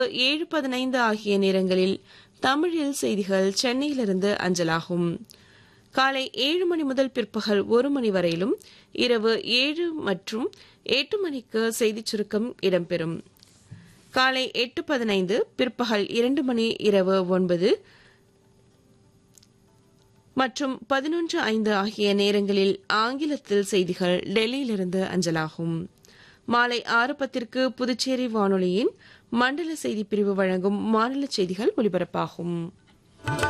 ஏழு பதினைந்து ஆகிய நேரங்களில் தமிழில் செய்திகள் சென்னையிலிருந்து அஞ்சலாகும் காலை ஏழு மணி முதல் பிற்பகல் ஒரு மணி வரையிலும் இரவு ஏழு மற்றும் எட்டு மணிக்கு செய்திச் சுருக்கம் இடம்பெறும் காலை எட்டு பதினைந்து பிற்பகல் இரண்டு மணி இரவு ஒன்பது மற்றும் பதினொன்று ஐந்து ஆகிய நேரங்களில் ஆங்கிலத்தில் செய்திகள் டெல்லியிலிருந்து அஞ்சலாகும் மாலை ஆறு பத்திற்கு புதுச்சேரி வானொலியின் மண்டல செய்திப் பிரிவு வழங்கும் மாநில செய்திகள் ஒலிபரப்பாகும்